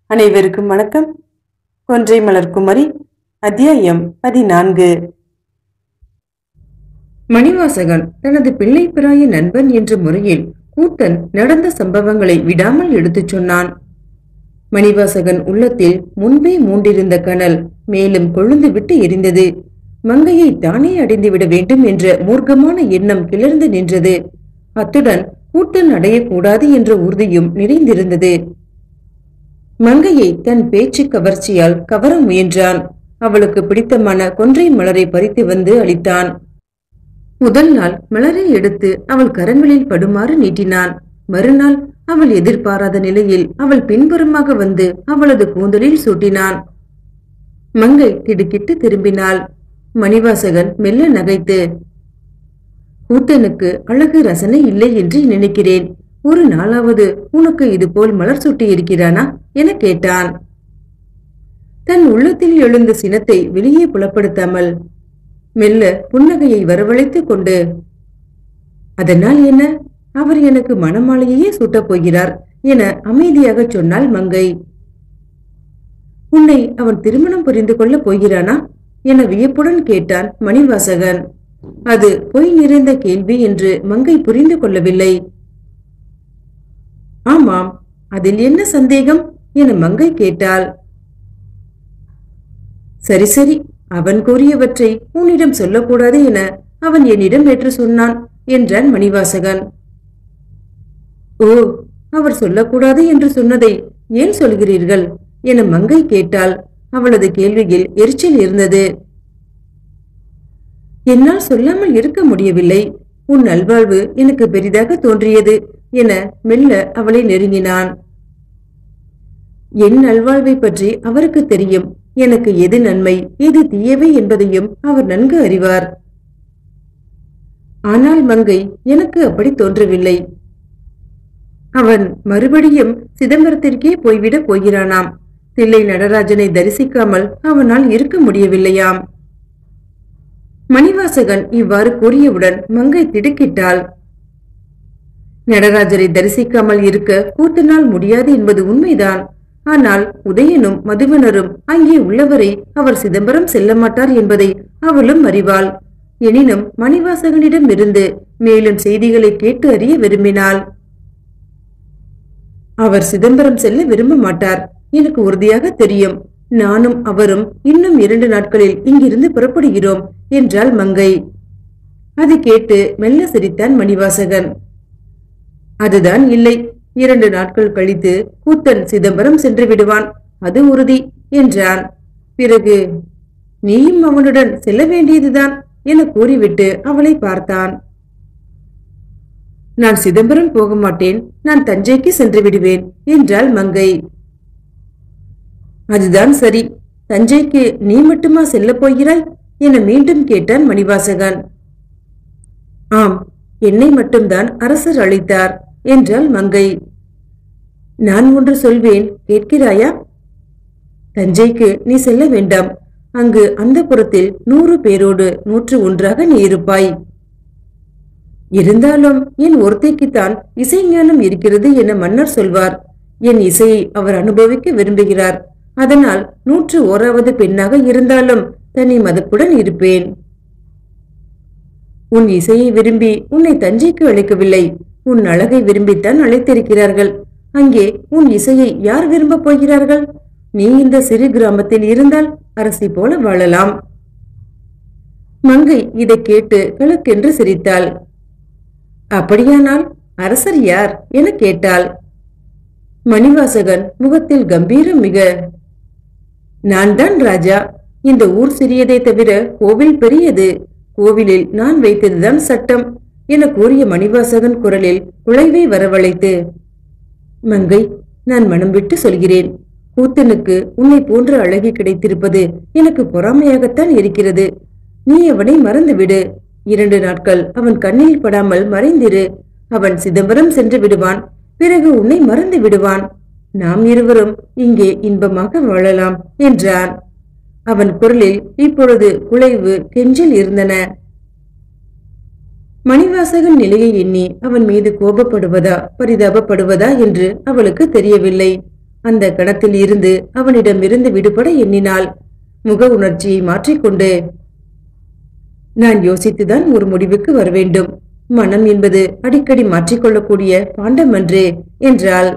அனைவருக்கும் வணக்கம் கொன்றை மலர் குமரி அத்தியாயம் பதினான்கு மணிவாசகன் தனது பிள்ளை பிராய நண்பன் என்ற முறையில் கூத்தன் நடந்த சம்பவங்களை விடாமல் எடுத்துச் சொன்னான் மணிவாசகன் உள்ளத்தில் முன்பே மூண்டிருந்த கனல் மேலும் கொழுந்து விட்டு எரிந்தது மங்கையை தானே அடைந்துவிட வேண்டும் என்ற மூர்க்கமான எண்ணம் கிளர்ந்து நின்றது அத்துடன் கூத்தன் அடையக்கூடாது என்ற உறுதியும் நிறைந்திருந்தது மங்கையை தன் பேச்சு கவர்ச்சியால் கவர முயன்றான் அவளுக்கு பிடித்தமான கொன்றை மலரை பறித்து வந்து அளித்தான் முதல் நாள் மலரை எடுத்து அவள் கரங்களில் படுமாறு நீட்டினான் மறுநாள் அவள் எதிர்பாராத நிலையில் அவள் பின்புறமாக வந்து அவளது கூந்தலில் சூட்டினான் மங்கை திடுக்கிட்டு திரும்பினாள் மணிவாசகன் மெல்ல நகைத்து கூத்தனுக்கு அழகு ரசனை இல்லை என்று நினைக்கிறேன் ஒரு நாளாவது உனக்கு இதுபோல் மலர் சூட்டி இருக்கிறானா என கேட்டான் தன் உள்ளத்தில் எழுந்த சினத்தை வெளியே புலப்படுத்தாமல் மெல்ல புன்னகையை வரவழைத்துக் கொண்டு அதனால் என்ன அவர் எனக்கு மணமாலையே சூட்டப் போகிறார் என அமைதியாக சொன்னாள் மங்கை உன்னை அவன் திருமணம் புரிந்து கொள்ளப் போகிறானா என வியப்புடன் கேட்டான் மணிவாசகன் அது பொய் நிறைந்த கேள்வி என்று மங்கை புரிந்து கொள்ளவில்லை ஆமாம் அதில் என்ன சந்தேகம் என மங்கை கேட்டாள் சரி சரி அவன் கூறியவற்றை உன்னிடம் சொல்லக்கூடாது என அவன் என்னிடம் நேற்று சொன்னான் என்றான் மணிவாசகன் ஓ அவர் சொல்லக்கூடாது என்று சொன்னதை ஏன் சொல்கிறீர்கள் என மங்கை கேட்டாள் அவளது கேள்வியில் எரிச்சல் இருந்தது என்னால் சொல்லாமல் இருக்க முடியவில்லை உன் நல்வாழ்வு எனக்கு பெரிதாக தோன்றியது என மெல்ல அவளை நெருங்கினான் என் நல்வாழ்வை பற்றி அவருக்கு தெரியும் எனக்கு எது நன்மை எது தீயவை என்பதையும் அவர் நன்கு அறிவார் ஆனால் மங்கை எனக்கு அப்படி தோன்றவில்லை அவன் மறுபடியும் சிதம்பரத்திற்கே போய்விடப் போகிறானாம் தில்லை நடராஜனை தரிசிக்காமல் அவனால் இருக்க முடியவில்லையாம் மணிவாசகன் இவ்வாறு கூறியவுடன் மங்கை திடுக்கிட்டாள் நடராஜரை தரிசிக்காமல் இருக்க கூத்தனால் முடியாது என்பது உண்மைதான் ஆனால் உதயனும் மதுவனரும் அங்கே உள்ளவரை அவர் சிதம்பரம் செல்ல மாட்டார் என்பதை அவளும் அறிவாள் எனினும் மணிவாசகனிடம் இருந்து மேலும் செய்திகளை கேட்டு அறிய விரும்பினாள் அவர் சிதம்பரம் செல்ல விரும்ப மாட்டார் எனக்கு உறுதியாக தெரியும் நானும் அவரும் இன்னும் இரண்டு நாட்களில் இங்கிருந்து புறப்படுகிறோம் என்றாள் மங்கை அது கேட்டு மெல்ல சிரித்தான் மணிவாசகன் அதுதான் இல்லை இரண்டு நாட்கள் கழித்து கூத்தன் சிதம்பரம் சென்று விடுவான் அது உறுதி என்றான் பிறகு நீயும் அவனுடன் செல்ல வேண்டியதுதான் என கூறிவிட்டு அவளை பார்த்தான் நான் சிதம்பரம் போக மாட்டேன் நான் தஞ்சைக்கு சென்று விடுவேன் என்றாள் மங்கை அதுதான் சரி தஞ்சைக்கு நீ மட்டுமா செல்லப் போகிறாய் என மீண்டும் கேட்டான் மணிவாசகன் ஆம் என்னை மட்டும்தான் அரசர் அழைத்தார் என்றாள் மங்கை நான் ஒன்று சொல்வேன் கேட்கிறாயா தஞ்சைக்கு நீ செல்ல வேண்டாம் அங்கு அந்த புறத்தில் நூறு பேரோடு நூற்று ஒன்றாக நீ இருப்பாய் இருந்தாலும் என் ஒருத்தைக்குத்தான் இசை ஞானம் இருக்கிறது என மன்னர் சொல்வார் என் இசையை அவர் அனுபவிக்க விரும்புகிறார் அதனால் நூற்று ஓராவது பெண்ணாக இருந்தாலும் தனி மதப்புடன் இருப்பேன் உன் இசையை விரும்பி உன்னை தஞ்சைக்கு அழைக்கவில்லை உன் அழகை விரும்பித்தான் அழைத்திருக்கிறார்கள் அங்கே உன் இசையை யார் விரும்பப் போகிறார்கள் நீ இந்த சிறு கிராமத்தில் இருந்தால் அரசி போல வாழலாம் மங்கை இதை கேட்டு கலக்கென்று சிரித்தாள் அப்படியானால் அரசர் யார் என கேட்டாள் மணிவாசகன் முகத்தில் கம்பீரம் மிக நான் தான் ராஜா இந்த ஊர் சிறியதே தவிர கோவில் பெரியது கோவிலில் நான் வைத்ததுதான் சட்டம் என கூறிய மணிவாசகன் குரலில் குழைவை வரவழைத்து மங்கை நான் மனம் விட்டு சொல்கிறேன் கூத்தனுக்கு உன்னை போன்ற அழகி கிடைத்திருப்பது எனக்கு பொறாமையாகத்தான் இருக்கிறது நீ அவனை மறந்துவிடு இரண்டு நாட்கள் அவன் கண்ணில் படாமல் மறைந்திரு அவன் சிதம்பரம் சென்று விடுவான் பிறகு உன்னை மறந்து விடுவான் நாம் இருவரும் இங்கே இன்பமாக வாழலாம் என்றான் அவன் குரலில் இப்பொழுது குலைவு கெஞ்சில் இருந்தன மணிவாசகன் நிலையை எண்ணி அவன் மீது கோபப்படுவதா பரிதாபப்படுவதா என்று அவளுக்கு தெரியவில்லை அந்த கணத்தில் இருந்து அவனிடமிருந்து விடுபட எண்ணினாள் முக உணர்ச்சியை மாற்றிக்கொண்டு நான் யோசித்துதான் ஒரு முடிவுக்கு வர வேண்டும் மனம் என்பது அடிக்கடி மாற்றிக்கொள்ளக்கூடிய பாண்டம் அன்று என்றாள்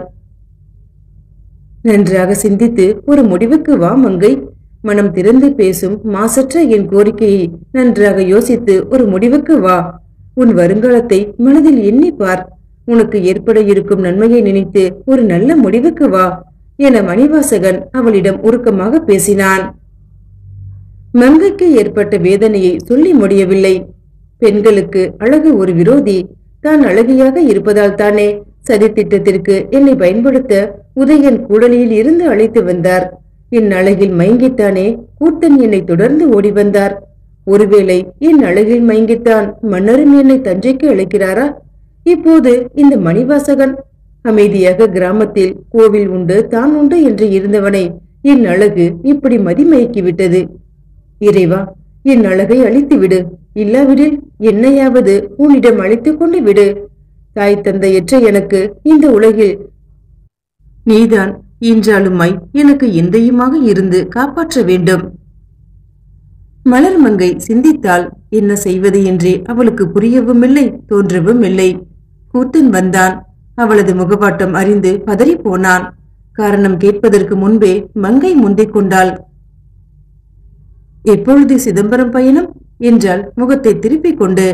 நன்றாக சிந்தித்து ஒரு முடிவுக்கு வா மங்கை மனம் திறந்து பேசும் மாசற்ற என் கோரிக்கையை நன்றாக யோசித்து ஒரு முடிவுக்கு வா உன் வருங்காலத்தை மனதில் எண்ணி பார் உனக்கு ஏற்பட இருக்கும் நன்மையை நினைத்து ஒரு நல்ல முடிவுக்கு வா என மணிவாசகன் அவளிடம் உருக்கமாக பேசினான் மங்கைக்கு ஏற்பட்ட வேதனையை சொல்லி முடியவில்லை பெண்களுக்கு அழகு ஒரு விரோதி தான் அழகியாக இருப்பதால் தானே சதித்திட்டத்திற்கு என்னை பயன்படுத்த உதயன் கூடலியில் இருந்து அழைத்து வந்தார் என் அழகில் மயங்கித்தானே கூத்தன் என்னை தொடர்ந்து ஓடி வந்தார் ஒருவேளை என் அழகில் மயங்கித்தான் மன்னரும் என்னை தஞ்சைக்கு அழைக்கிறாரா இப்போது இந்த மணிவாசகன் அமைதியாக கிராமத்தில் கோவில் உண்டு தான் உண்டு என்று இருந்தவனை என் அழகு இப்படி மதிமயக்கி விட்டது இறைவா என் அழகை அழித்து விடு இல்லாவிடில் என்னையாவது உன்னிடம் அழைத்துக் கொண்டு விடு தாய் தந்தையற்ற எனக்கு இந்த உலகில் நீதான் இன்றாலுமாய் எனக்கு எந்தையுமாக இருந்து காப்பாற்ற வேண்டும் மலர்மங்கை சிந்தித்தால் என்ன செய்வது என்றே அவளுக்கு புரியவும் இல்லை தோன்றவும் இல்லை கூத்தன் வந்தான் அவளது முகவாட்டம் அறிந்து பதறிப் போனான் காரணம் கேட்பதற்கு முன்பே மங்கை முந்திக் கொண்டாள் எப்பொழுது சிதம்பரம் பயணம் என்றால் முகத்தை திருப்பிக் கொண்டு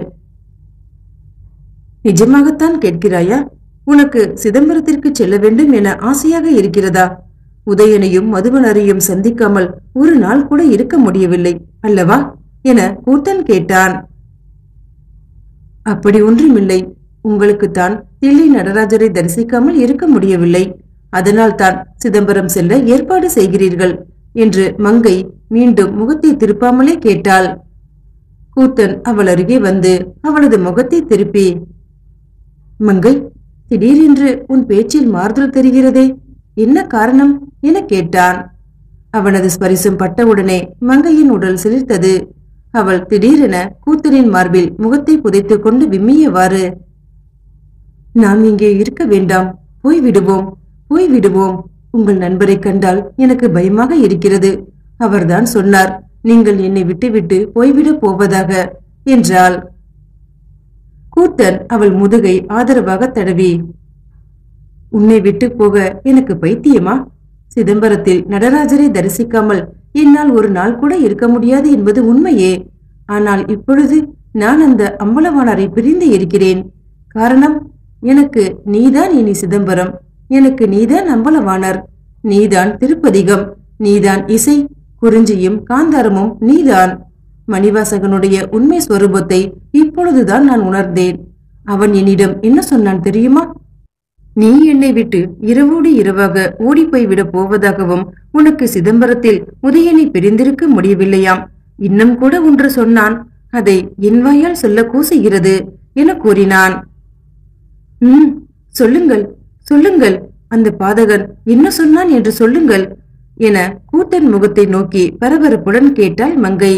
நிஜமாகத்தான் கேட்கிறாயா உனக்கு சிதம்பரத்திற்கு செல்ல வேண்டும் என ஆசையாக இருக்கிறதா உதயனையும் மதுவனரையும் சந்திக்காமல் ஒரு நாள் கூட இருக்க முடியவில்லை அல்லவா என கூத்தன் கேட்டான் அப்படி ஒன்றுமில்லை உங்களுக்குத்தான் தில்லி நடராஜரை தரிசிக்காமல் இருக்க முடியவில்லை அதனால் தான் சிதம்பரம் செல்ல ஏற்பாடு செய்கிறீர்கள் என்று மங்கை மீண்டும் முகத்தை திருப்பாமலே கேட்டாள் கூத்தன் அவள் அருகே வந்து அவளது முகத்தை திருப்பி மங்கை திடீரென்று உன் பேச்சில் மாறுதல் தெரிகிறதே என்ன காரணம் என கேட்டான் அவனது ஸ்பரிசம் பட்டவுடனே மங்கையின் உடல் சிலிர்த்தது அவள் திடீரென கூத்தனின் மார்பில் முகத்தை புதைத்துக் கொண்டு விம்மியவாறு நாம் இங்கே இருக்க வேண்டாம் போய் விடுவோம் போய் விடுவோம் உங்கள் நண்பரை கண்டால் எனக்கு பயமாக இருக்கிறது அவர்தான் சொன்னார் நீங்கள் என்னை விட்டுவிட்டு போய்விடப் போவதாக என்றாள் கூத்தன் அவள் முதுகை ஆதரவாக தடவி உன்னை விட்டு போக எனக்கு பைத்தியமா சிதம்பரத்தில் நடராஜரை தரிசிக்காமல் என்னால் ஒரு நாள் கூட இருக்க முடியாது என்பது உண்மையே ஆனால் இப்பொழுது நான் அந்த அம்பலவாணரை பிரிந்து இருக்கிறேன் காரணம் எனக்கு நீதான் இனி சிதம்பரம் எனக்கு நீதான் அம்பலவாணர் நீதான் திருப்பதிகம் நீதான் இசை குறிஞ்சியும் காந்தாரமும் நீதான் மணிவாசகனுடைய உண்மை ஸ்வரூபத்தை இப்பொழுதுதான் நான் உணர்ந்தேன் அவன் என்னிடம் என்ன சொன்னான் தெரியுமா நீ என்னை விட்டு இரவோடு இரவாக ஓடிப்போய் விடப் போவதாகவும் உனக்கு சிதம்பரத்தில் உதயனை பிரிந்திருக்க முடியவில்லையாம் இன்னும் கூட ஒன்று சொன்னான் அதை என் வாயால் சொல்ல கூசுகிறது என கூறினான் ம் சொல்லுங்கள் சொல்லுங்கள் அந்த பாதகன் என்ன சொன்னான் என்று சொல்லுங்கள் என கூத்தன் முகத்தை நோக்கி பரபரப்புடன் கேட்டாள் மங்கை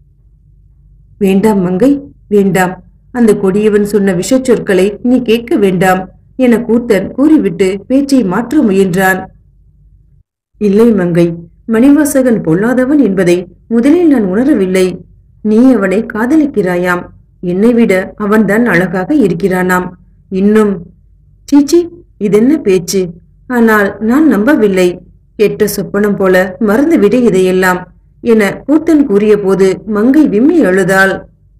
வேண்டாம் மங்கை வேண்டாம் அந்த கொடியவன் சொன்ன விஷச் சொற்களை நீ கேட்க வேண்டாம் என கூத்தன் கூறிவிட்டு பேச்சை மாற்ற முயன்றான் இல்லை மங்கை மணிவாசகன் பொல்லாதவன் என்பதை முதலில் நான் உணரவில்லை நீ அவனை காதலிக்கிறாயாம் என்னை விட அவன்தான் அழகாக இருக்கிறானாம் இன்னும் சீச்சி இதென்ன பேச்சு ஆனால் நான் நம்பவில்லை கெட்ட சொப்பனம் போல மறந்துவிடு இதையெல்லாம் என கூத்தன் கூறியபோது மங்கை விம்மி அழுதாள்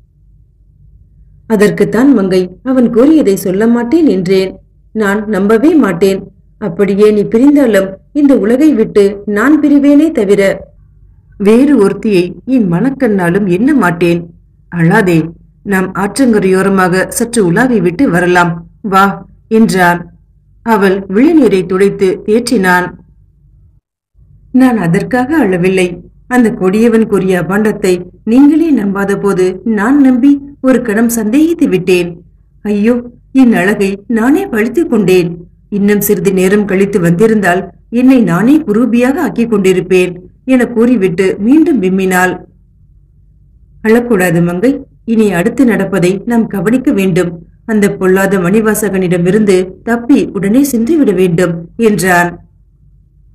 அதற்குத்தான் மங்கை அவன் கூறியதை சொல்ல மாட்டேன் என்றேன் நான் நம்பவே மாட்டேன் அப்படியே நீ பிரிந்தாலும் இந்த உலகை விட்டு நான் பிரிவேனே தவிர வேறு ஒருத்தியை என் மனக்கண்ணாலும் எண்ண மாட்டேன் அழாதே நாம் ஆற்றங்கரையோரமாக சற்று உலாவி விட்டு வரலாம் வா என்றான் அவள் விழிநீரை துடைத்து தேற்றினான் நான் அதற்காக அழவில்லை அந்த கொடியவன் கூறிய அபாண்டத்தை நீங்களே நம்பாத போது நான் நம்பி ஒரு கணம் சந்தேகித்து விட்டேன் ஐயோ என் அழகை நானே பழித்துக் கொண்டேன் இன்னும் சிறிது நேரம் கழித்து வந்திருந்தால் என்னை நானே குரூபியாக ஆக்கிக் கொண்டிருப்பேன் என கூறிவிட்டு மீண்டும் விம்மினாள் அழக்கூடாது மங்கை இனி அடுத்து நடப்பதை நாம் கவனிக்க வேண்டும் அந்த பொல்லாத மணிவாசகனிடமிருந்து தப்பி உடனே சென்றுவிட வேண்டும் என்றான்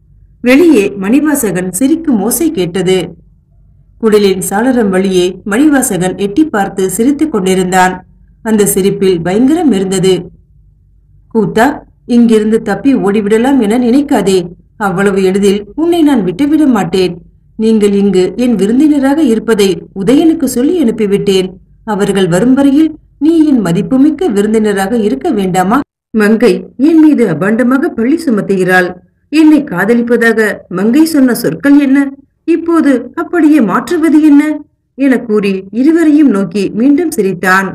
வெளியே மணிவாசகன் சிரிக்கும் ஓசை கேட்டது குடிலின் சாளரம் வழியே மணிவாசகன் எட்டி பார்த்து சிரித்துக் கொண்டிருந்தான் அந்த சிரிப்பில் பயங்கரம் இருந்தது கூத்தா இங்கிருந்து தப்பி ஓடிவிடலாம் என நினைக்காதே அவ்வளவு எளிதில் உன்னை நான் விட்டுவிட மாட்டேன் நீங்கள் இங்கு என் விருந்தினராக இருப்பதை உதயனுக்கு சொல்லி அனுப்பிவிட்டேன் அவர்கள் வரும் வரையில் நீ என் மதிப்புமிக்க விருந்தினராக இருக்க வேண்டாமா மங்கை என் மீது அபாண்டமாக பழி சுமத்துகிறாள் என்னை காதலிப்பதாக மங்கை சொன்ன சொற்கள் என்ன இப்போது அப்படியே மாற்றுவது என்ன என கூறி இருவரையும் நோக்கி மீண்டும் சிரித்தான்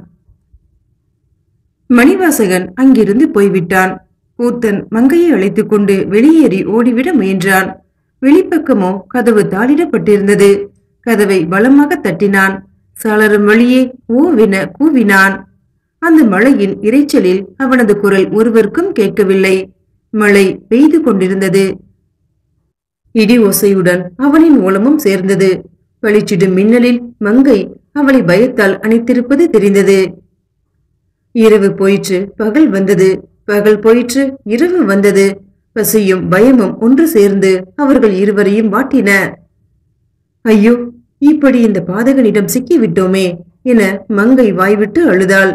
மணிவாசகன் அங்கிருந்து போய்விட்டான் கூத்தன் மங்கையை அழைத்துக் கொண்டு வெளியேறி ஓடிவிட முயன்றான் வெளிப்பக்கமோ கதவு தாளிடப்பட்டிருந்தது கதவை பலமாக தட்டினான் சாளரம் வழியே ஓவென கூவினான் அந்த மழையின் இரைச்சலில் அவனது குரல் ஒருவருக்கும் கேட்கவில்லை மழை பெய்து கொண்டிருந்தது இடி ஓசையுடன் அவனின் ஓலமும் சேர்ந்தது பளிச்சிடும் மின்னலில் மங்கை அவளை பயத்தால் அணைத்திருப்பது தெரிந்தது இரவு போயிற்று பகல் வந்தது பகல் போயிற்று இரவு வந்தது பசியும் பயமும் ஒன்று சேர்ந்து அவர்கள் இருவரையும் வாட்டின ஐயோ இப்படி இந்த பாதகனிடம் சிக்கிவிட்டோமே என மங்கை வாய்விட்டு அழுதாள்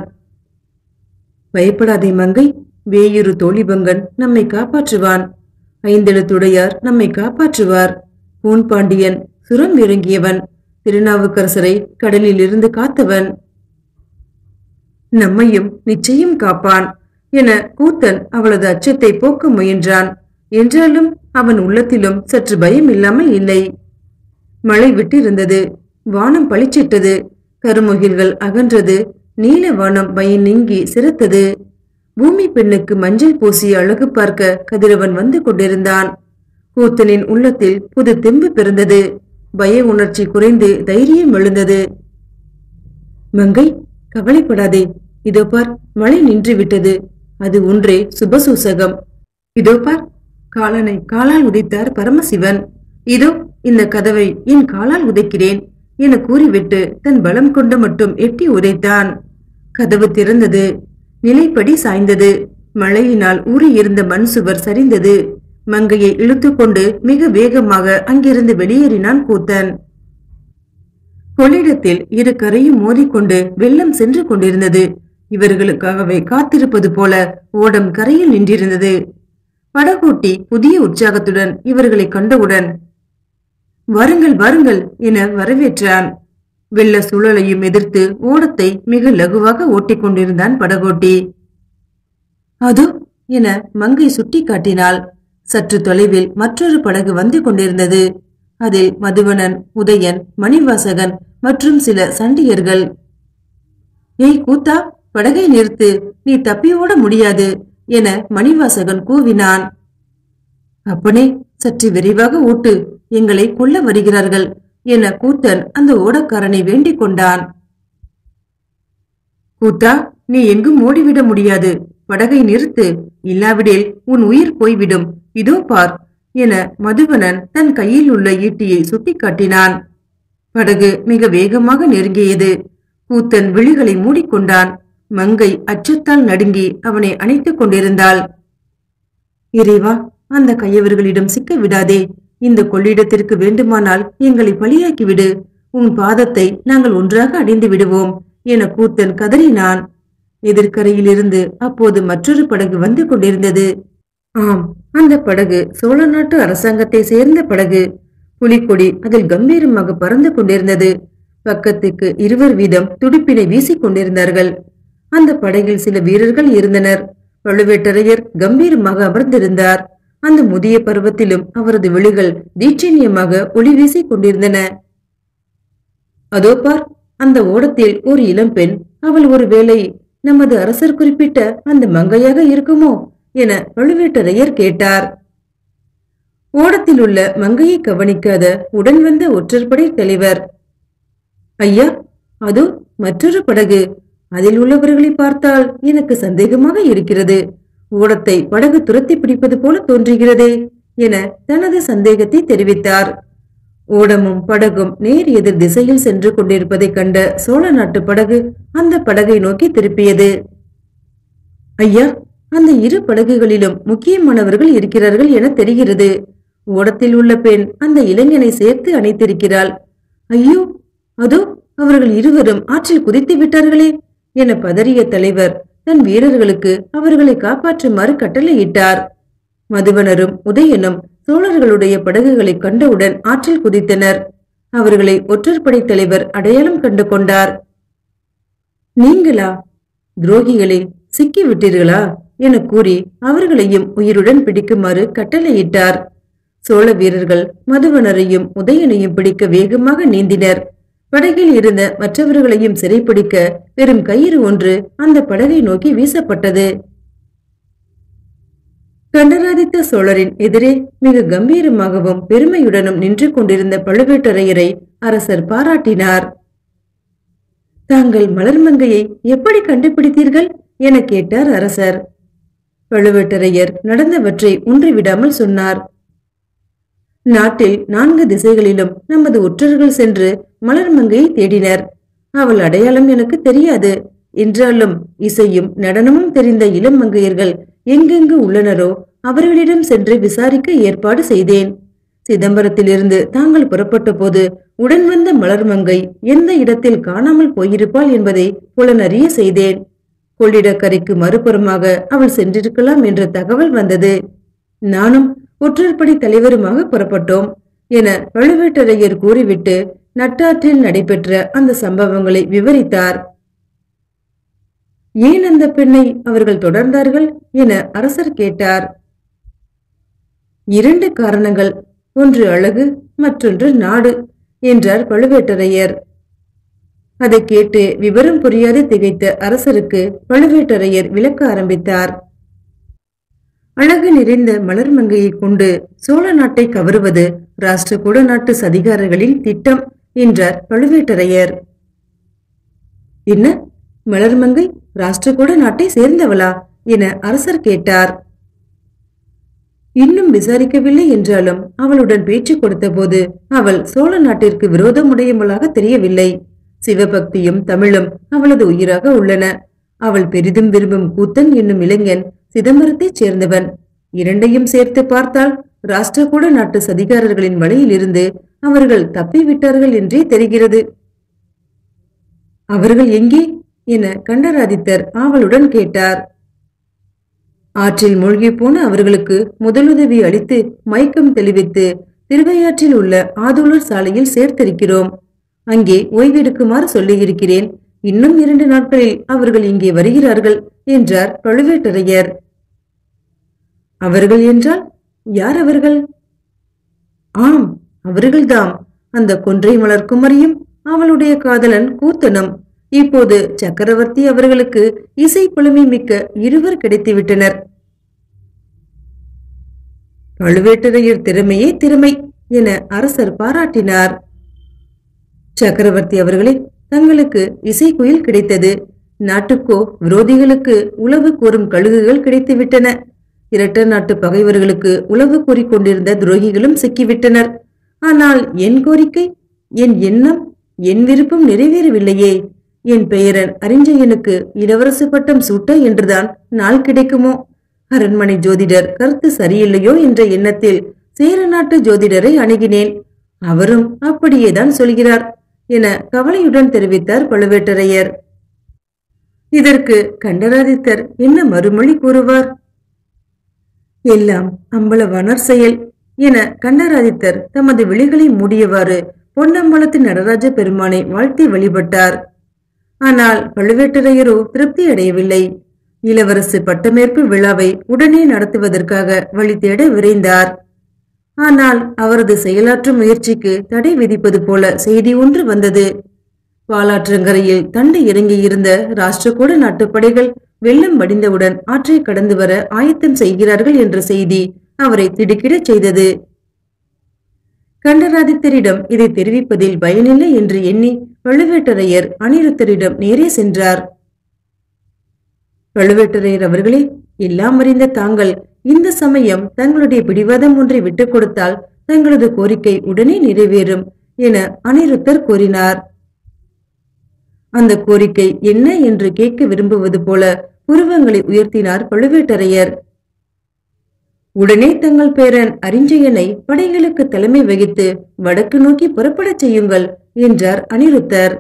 பயப்படாதே மங்கை வேயுரு தோழிபங்கன் நம்மை காப்பாற்றுவான் ஐந்தெழுத்துடையார் நம்மை காப்பாற்றுவார் பூன் பாண்டியன் சுரம் இறங்கியவன் திருநாவுக்கரசரை கடலில் இருந்து காத்தவன் நம்மையும் நிச்சயம் காப்பான் என கூத்தன் அவளது அச்சத்தை போக்க முயன்றான் என்றாலும் அவன் உள்ளத்திலும் சற்று பயம் இல்லாமல் இல்லை மழை விட்டிருந்தது வானம் பளிச்சிட்டது கருமுகில்கள் அகன்றது நீல வானம் பயம் நீங்கி சிறத்தது பூமி பெண்ணுக்கு மஞ்சள் பூசி அழகு பார்க்க கதிரவன் வந்து கொண்டிருந்தான் கூத்தனின் உள்ளத்தில் புது தெம்பு பிறந்தது பய உணர்ச்சி குறைந்து தைரியம் எழுந்தது மங்கை கவலைப்படாதே இதோ பார் மழை நின்று விட்டது அது ஒன்றே சுபசூசகம் இதோ பார் காலனை காலால் உதைத்தார் பரமசிவன் இதோ இந்த கதவை என் காலால் உதைக்கிறேன் என கூறிவிட்டு தன் பலம் கொண்டு மட்டும் எட்டி உதைத்தான் கதவு திறந்தது நிலைப்படி சாய்ந்தது மழையினால் ஊறியிருந்த மண் சுவர் சரிந்தது மங்கையை இழுத்துக்கொண்டு மிக வேகமாக அங்கிருந்து வெளியேறினான் கூத்தன் கொள்ளிடத்தில் இரு கரையும் மோதிக்கொண்டு வெள்ளம் சென்று கொண்டிருந்தது இவர்களுக்காகவே காத்திருப்பது போல ஓடம் கரையில் நின்றிருந்தது படகோட்டி புதிய உற்சாகத்துடன் இவர்களை கண்டவுடன் வாருங்கள் வாருங்கள் என வரவேற்றான் வெள்ள சூழலையும் எதிர்த்து ஓடத்தை மிக லகுவாக ஓட்டிக் கொண்டிருந்தான் படகோட்டி அதோ என மங்கை சுட்டி காட்டினாள் சற்று தொலைவில் மற்றொரு படகு வந்து கொண்டிருந்தது அதில் மதுவனன் உதயன் மணிவாசகன் மற்றும் சில சண்டியர்கள் ஏய் கூத்தா படகை நிறுத்து நீ தப்பி ஓட முடியாது என மணிவாசகன் கூவினான் அப்பனே சற்று விரைவாக ஓட்டு எங்களை கொல்ல வருகிறார்கள் என கூத்தன் அந்த ஓடக்காரனை வேண்டிக் கொண்டான் கூத்தா நீ எங்கும் ஓடிவிட முடியாது படகை நிறுத்து இல்லாவிடில் உன் உயிர் போய்விடும் இதோ பார் என மதுவனன் தன் கையில் உள்ள ஈட்டியை சுட்டிக்காட்டினான் படகு மிக வேகமாக நெருங்கியது கூத்தன் விழிகளை மூடிக்கொண்டான் மங்கை அச்சத்தால் நடுங்கி அவனை அணைத்துக் கொண்டிருந்தாள் இறைவா அந்த கையவர்களிடம் சிக்க விடாதே இந்த கொள்ளிடத்திற்கு வேண்டுமானால் எங்களை பலியாக்கிவிடு உன் பாதத்தை நாங்கள் ஒன்றாக அடைந்து விடுவோம் என கூத்தன் கதறினான் எதிர்க்கரையிலிருந்து அப்போது மற்றொரு படகு வந்து கொண்டிருந்தது ஆம் அந்த படகு சோழ நாட்டு அரசாங்கத்தை சேர்ந்த படகு புலிக்கொடி அதில் கம்பீரமாக பறந்து கொண்டிருந்தது பக்கத்துக்கு இருவர் வீதம் துடுப்பினை வீசிக் கொண்டிருந்தார்கள் அந்த படகில் சில வீரர்கள் இருந்தனர் பழுவேட்டரையர் கம்பீரமாக அமர்ந்திருந்தார் அந்த முதிய பருவத்திலும் அவரது விழிகள் தீட்சண்யமாக ஒளி வீசிக் கொண்டிருந்தன அதோ பார் அந்த ஓடத்தில் ஒரு இளம்பெண் அவள் ஒருவேளை நமது அரசர் குறிப்பிட்ட அந்த மங்கையாக இருக்குமோ என பழுவேட்டரையர் கேட்டார் ஓடத்தில் உள்ள மங்கையை கவனிக்காத உடன் வந்த ஒற்றற்படை தலைவர் ஐயா அதோ மற்றொரு படகு அதில் உள்ளவர்களை பார்த்தால் எனக்கு சந்தேகமாக இருக்கிறது ஓடத்தை படகு துரத்தி பிடிப்பது போல தோன்றுகிறதே என தனது சந்தேகத்தை தெரிவித்தார் ஓடமும் படகும் நேர் எதிர் திசையில் சென்று கொண்டிருப்பதைக் கண்ட சோழ நாட்டு படகு அந்த படகை நோக்கி திருப்பியது ஐயா அந்த இரு படகுகளிலும் முக்கியமானவர்கள் இருக்கிறார்கள் என தெரிகிறது ஓடத்தில் உள்ள பெண் அந்த இளைஞனை சேர்த்து அணைத்திருக்கிறாள் ஐயோ அதோ அவர்கள் இருவரும் ஆற்றில் குதித்து விட்டார்களே என பதறிய தலைவர் தன் வீரர்களுக்கு அவர்களை காப்பாற்றுமாறு கட்டளையிட்டார் மதுவனரும் உதயனும் சோழர்களுடைய படகுகளை கண்டவுடன் ஆற்றில் குதித்தனர் அவர்களை ஒற்றற்படை தலைவர் அடையாளம் கண்டு கொண்டார் நீங்களா துரோகிகளே சிக்கி விட்டீர்களா என கூறி அவர்களையும் உயிருடன் பிடிக்குமாறு கட்டளையிட்டார் சோழ வீரர்கள் மதுவனரையும் உதயனையும் பிடிக்க வேகமாக நீந்தினர் படகில் இருந்த மற்றவர்களையும் சிறைப்பிடிக்க வெறும் கயிறு ஒன்று அந்த படகை நோக்கி வீசப்பட்டது கண்டராதித்த சோழரின் எதிரே மிக கம்பீரமாகவும் பெருமையுடனும் நின்று கொண்டிருந்த பழுவேட்டரையரை அரசர் பாராட்டினார் தாங்கள் மலர்மங்கையை எப்படி கண்டுபிடித்தீர்கள் என கேட்டார் அரசர் பழுவேட்டரையர் நடந்தவற்றை ஒன்றிவிடாமல் சொன்னார் நாட்டில் நான்கு திசைகளிலும் நமது ஒற்றர்கள் சென்று மலர்மங்கையை தேடினர் அவள் அடையாளம் எனக்கு தெரியாது என்றாலும் இசையும் நடனமும் தெரிந்த இளம் மங்கையர்கள் எங்கெங்கு உள்ளனரோ அவர்களிடம் சென்று விசாரிக்க ஏற்பாடு செய்தேன் சிதம்பரத்திலிருந்து தாங்கள் புறப்பட்ட போது உடன் வந்த மலர்மங்கை எந்த இடத்தில் காணாமல் போயிருப்பாள் என்பதை புலனறிய செய்தேன் கொள்ளிடக்கரைக்கு மறுபுறமாக அவள் சென்றிருக்கலாம் என்ற தகவல் வந்தது நானும் ஒற்றற்படை தலைவருமாக புறப்பட்டோம் என பழுவேட்டரையர் கூறிவிட்டு நட்டாற்றில் நடைபெற்ற அந்த சம்பவங்களை விவரித்தார் ஏன் அந்த பெண்ணை அவர்கள் தொடர்ந்தார்கள் என அரசர் கேட்டார் இரண்டு காரணங்கள் ஒன்று அழகு மற்றொன்று நாடு என்றார் பழுவேட்டரையர் அதை கேட்டு விவரம் புரியாது திகைத்த அரசருக்கு பழுவேட்டரையர் விளக்க ஆரம்பித்தார் அழகு நிறைந்த மலர்மங்கையை கொண்டு சோழ நாட்டை கவருவது ராஷ்டிரகூட நாட்டு சதிகாரர்களின் திட்டம் என்றார் பழுவேட்டரையர் என்ன மலர்மங்கை ராஷ்டிரகூட நாட்டை சேர்ந்தவளா என அரசர் கேட்டார் இன்னும் விசாரிக்கவில்லை என்றாலும் அவளுடன் பேச்சு கொடுத்தபோது அவள் சோழ நாட்டிற்கு விரோதமுடையவளாக தெரியவில்லை சிவபக்தியும் தமிழும் அவளது உயிராக உள்ளன அவள் பெரிதும் விரும்பும் கூத்தன் என்னும் இளைஞன் சிதம்பரத்தைச் சேர்ந்தவன் இரண்டையும் சேர்த்து பார்த்தால் ராஷ்டிரகூட நாட்டு சதிகாரர்களின் வலையிலிருந்து அவர்கள் தப்பிவிட்டார்கள் என்றே தெரிகிறது அவர்கள் எங்கே என கண்டராதித்தர் ஆவலுடன் கேட்டார் ஆற்றில் மூழ்கி போன அவர்களுக்கு முதலுதவி அளித்து மயக்கம் தெளிவித்து திருவையாற்றில் உள்ள ஆதூளர் சாலையில் சேர்த்திருக்கிறோம் அங்கே ஓய்வெடுக்குமாறு சொல்லியிருக்கிறேன் இன்னும் இரண்டு நாட்களில் அவர்கள் இங்கே வருகிறார்கள் என்றார் பழுவேட்டரையர் அவர்கள் என்றால் யார் அவர்கள் ஆம் அவர்கள்தாம் அந்த கொன்றை மலர் குமரியும் அவளுடைய காதலன் கூத்தனும் இப்போது சக்கரவர்த்தி அவர்களுக்கு இசை புலமை மிக்க இருவர் கிடைத்துவிட்டனர் பழுவேட்டரையர் திறமையே திறமை என அரசர் பாராட்டினார் சக்கரவர்த்தி அவர்களே தங்களுக்கு இசைக்குயில் கிடைத்தது நாட்டுக்கோ விரோதிகளுக்கு உளவு கூறும் கழுகுகள் கிடைத்துவிட்டன இரட்ட நாட்டு பகைவர்களுக்கு உளவு கூறிக்கொண்டிருந்த துரோகிகளும் சிக்கிவிட்டனர் ஆனால் என் கோரிக்கை என் எண்ணம் என் விருப்பம் நிறைவேறவில்லையே என் பெயரன் அறிஞ்சயனுக்கு இளவரசு பட்டம் சூட்ட என்றுதான் நாள் கிடைக்குமோ அரண்மனை ஜோதிடர் கருத்து சரியில்லையோ என்ற எண்ணத்தில் சேர நாட்டு ஜோதிடரை அணுகினேன் அவரும் அப்படியேதான் சொல்கிறார் என கவலையுடன் தெரிவித்தார் பழுவேட்டரையர் இதற்கு கண்டராதித்தர் என்ன மறுமொழி கூறுவார் எல்லாம் அம்பலவாணர் செயல் என கண்டராதித்தர் தமது விழிகளை மூடியவாறு பொன்னம்பலத்து நடராஜ பெருமானை வாழ்த்தி வழிபட்டார் ஆனால் பழுவேட்டரையரோ திருப்தி அடையவில்லை இளவரசு பட்டமேற்பு விழாவை உடனே நடத்துவதற்காக வழி தேட விரைந்தார் ஆனால் அவரது செயலாற்றும் முயற்சிக்கு தடை விதிப்பது போல செய்தி ஒன்று வந்தது பாலாற்றங்கரையில் தண்டு இறங்கியிருந்த ராஷ்டிரகூட நாட்டுப் படைகள் வெள்ளம் வடிந்தவுடன் ஆற்றை கடந்து வர ஆயத்தம் செய்கிறார்கள் என்ற செய்தி அவரை திடுக்கிடச் செய்தது கண்டராதித்தரிடம் இதை தெரிவிப்பதில் பயனில்லை என்று எண்ணி பழுவேட்டரையர் அனிருத்தரிடம் நேரே சென்றார் பழுவேட்டரையர் அவர்களே எல்லாம் அறிந்த தாங்கள் இந்த சமயம் தங்களுடைய பிடிவாதம் ஒன்றை விட்டுக் கொடுத்தால் தங்களது கோரிக்கை உடனே நிறைவேறும் என அனிருத்தர் கூறினார் அந்த கோரிக்கை என்ன என்று கேட்க விரும்புவது போல புருவங்களை உயர்த்தினார் பழுவேட்டரையர் உடனே தங்கள் பேரன் அரிஞ்சயனை படைகளுக்கு தலைமை வகித்து வடக்கு நோக்கி புறப்படச் செய்யுங்கள் என்றார் அனிருத்தர்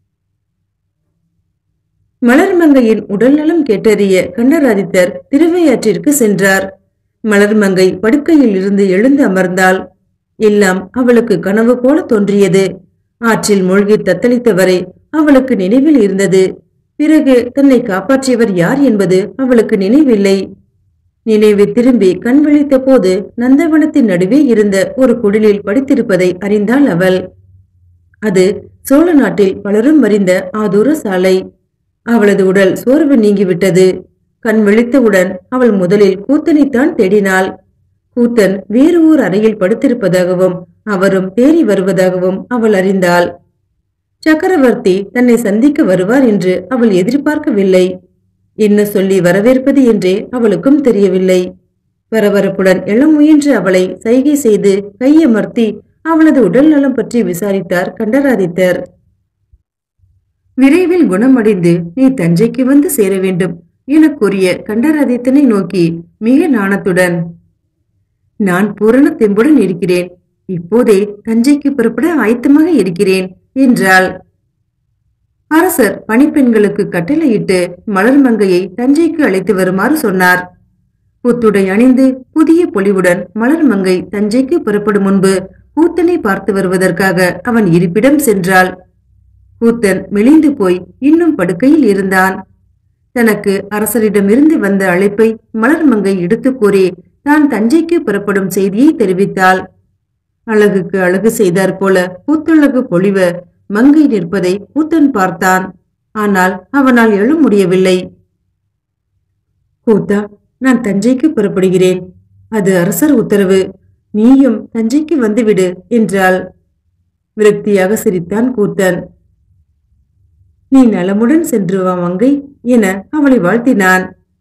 மலர்மங்கையின் உடல்நலம் கேட்டறிய கண்டராதித்தர் திருவையாற்றிற்கு சென்றார் மலர்மங்கை படுக்கையில் இருந்து எழுந்து அமர்ந்தாள் எல்லாம் அவளுக்கு கனவு போல தோன்றியது ஆற்றில் மூழ்கி தத்தளித்தவரை அவளுக்கு நினைவில் இருந்தது பிறகு தன்னை காப்பாற்றியவர் யார் என்பது அவளுக்கு நினைவில்லை நினைவு திரும்பி கண் விழித்த போது நந்தவனத்தின் நடுவே இருந்த ஒரு குடிலில் படித்திருப்பதை அறிந்தாள் அவள் அது சோழ நாட்டில் பலரும் அறிந்த ஆதூர சாலை அவளது உடல் சோர்வு நீங்கிவிட்டது கண் விழித்தவுடன் அவள் முதலில் கூத்தனைத்தான் தேடினாள் கூத்தன் வேறு ஓர் அறையில் படுத்திருப்பதாகவும் அவரும் தேறி வருவதாகவும் அவள் அறிந்தாள் சக்கரவர்த்தி தன்னை சந்திக்க வருவார் என்று அவள் எதிர்பார்க்கவில்லை என்ன சொல்லி வரவேற்பது என்றே அவளுக்கும் தெரியவில்லை பரபரப்புடன் எழ முயன்ற அவளை சைகை செய்து கையமர்த்தி அவளது உடல் நலம் பற்றி விசாரித்தார் கண்டராதித்தர் விரைவில் குணமடைந்து நீ தஞ்சைக்கு வந்து சேர வேண்டும் என கூறிய கண்டராதித்தனை நோக்கி மிக நாணத்துடன் நான் பூரண தெம்புடன் இருக்கிறேன் இப்போதே தஞ்சைக்கு புறப்பட ஆயத்தமாக இருக்கிறேன் என்றாள் அரசர் பணிப்பெண்களுக்கு கட்டளையிட்டு மலர்மங்கையை தஞ்சைக்கு அழைத்து வருமாறு சொன்னார் புத்துடை அணிந்து புதிய பொலிவுடன் மலர்மங்கை தஞ்சைக்கு புறப்படும் முன்பு கூத்தனை பார்த்து வருவதற்காக அவன் இருப்பிடம் சென்றாள் கூத்தன் மெலிந்து போய் இன்னும் படுக்கையில் இருந்தான் தனக்கு அரசரிடமிருந்து வந்த அழைப்பை மலர்மங்கை எடுத்துக் கூறி தான் தஞ்சைக்கு புறப்படும் செய்தியை தெரிவித்தாள் அழகுக்கு அழகு செய்தார் போல பூத்தழகு பொழிவ மங்கை நிற்பதை கூத்தன் பார்த்தான் ஆனால் அவனால் எழ முடியவில்லை கூத்தா நான் தஞ்சைக்கு புறப்படுகிறேன் அது அரசர் உத்தரவு நீயும் தஞ்சைக்கு வந்துவிடு என்றாள் விரக்தியாக சிரித்தான் கூத்தன் நீ நலமுடன் சென்று வா மங்கை என அவளை வாழ்த்தினான்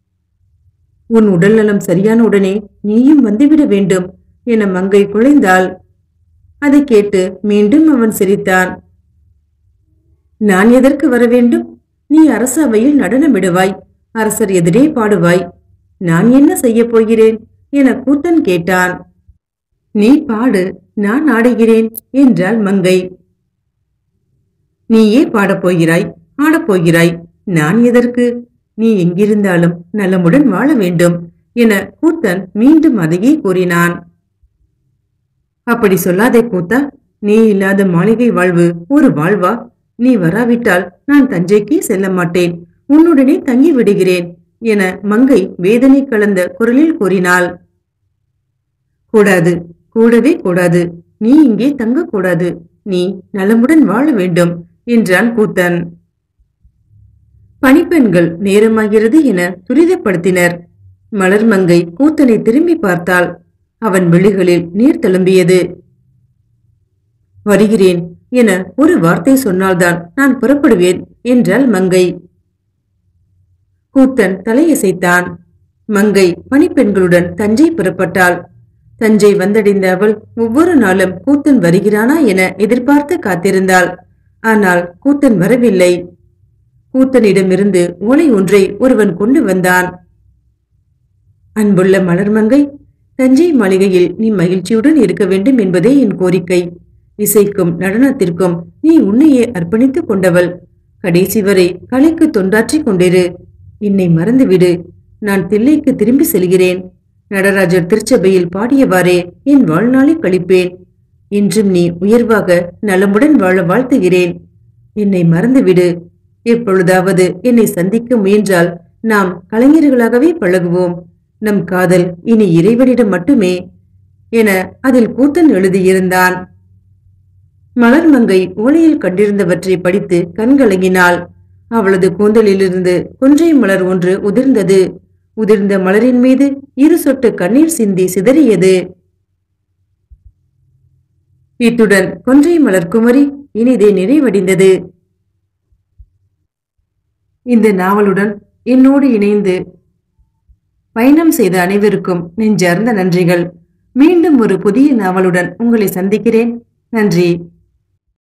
உன் உடல் நலம் சரியான உடனே நீயும் வந்துவிட வேண்டும் என மங்கை குழைந்தாள் அதை கேட்டு மீண்டும் அவன் சிரித்தான் நான் எதற்கு வர வேண்டும் நீ அரச அவையில் நடனமிடுவாய் அரசர் எதிரே பாடுவாய் நான் என்ன செய்யப் போகிறேன் என கூத்தன் கேட்டான் நீ பாடு நான் ஆடுகிறேன் என்றாள் மங்கை நீயே பாடப் போகிறாய் ஆடப் போகிறாய் நான் எதற்கு நீ எங்கிருந்தாலும் நலமுடன் வாழ வேண்டும் என கூத்தன் மீண்டும் அதையே கூறினான் அப்படி சொல்லாதே கூத்தா நீ இல்லாத மாளிகை வாழ்வு ஒரு வாழ்வா நீ வராவிட்டால் நான் தஞ்சைக்கே செல்ல மாட்டேன் உன்னுடனே தங்கி விடுகிறேன் என மங்கை வேதனை கலந்த குரலில் கூறினாள் கூடாது கூடவே கூடாது நீ இங்கே தங்கக்கூடாது நீ நலமுடன் வாழ வேண்டும் என்றான் கூத்தன் பணிப்பெண்கள் நேரமாகிறது என துரிதப்படுத்தினர் மலர்மங்கை கூத்தனை திரும்பி பார்த்தாள் அவன் விழிகளில் நீர் தழும்பியது வருகிறேன் என ஒரு வார்த்தை சொன்னால்தான் நான் புறப்படுவேன் என்றாள் மங்கை கூத்தன் தலையசைத்தான் மங்கை பணிப்பெண்களுடன் தஞ்சை புறப்பட்டாள் தஞ்சை வந்தடைந்த அவள் ஒவ்வொரு நாளும் கூத்தன் வருகிறானா என எதிர்பார்த்து காத்திருந்தாள் ஆனால் கூத்தன் வரவில்லை கூத்தனிடமிருந்து ஓலை ஒன்றை ஒருவன் கொண்டு வந்தான் அன்புள்ள மலர்மங்கை தஞ்சை மாளிகையில் நீ மகிழ்ச்சியுடன் இருக்க வேண்டும் என்பதே என் கோரிக்கை இசைக்கும் நடனத்திற்கும் நீ உன்னையே அர்ப்பணித்துக் கொண்டவள் கடைசி வரை கலைக்கு தொண்டாற்றிக் கொண்டிரு என்னை மறந்துவிடு நான் தில்லைக்கு திரும்பி செல்கிறேன் நடராஜர் திருச்சபையில் பாடியவாறே என் வாழ்நாளை கழிப்பேன் என்றும் நீ உயர்வாக நலமுடன் வாழ வாழ்த்துகிறேன் என்னை மறந்துவிடு எப்பொழுதாவது என்னை சந்திக்க முயன்றால் நாம் கலைஞர்களாகவே பழகுவோம் நம் காதல் இனி இறைவனிடம் மட்டுமே என அதில் கூத்தன் எழுதியிருந்தான் மலர்மங்கை ஓலையில் கண்டிருந்தவற்றை படித்து கண்கலங்கினாள் அவளது கூந்தலிலிருந்து கொன்றை மலர் ஒன்று உதிர்ந்தது உதிர்ந்த மலரின் மீது இரு சொட்டு கண்ணீர் சிந்தி சிதறியது இத்துடன் கொன்றை மலர் குமரி இனிதே நிறைவடைந்தது இந்த நாவலுடன் என்னோடு இணைந்து பயணம் செய்த அனைவருக்கும் நெஞ்சார்ந்த நன்றிகள் மீண்டும் ஒரு புதிய நாவலுடன் உங்களை சந்திக்கிறேன் நன்றி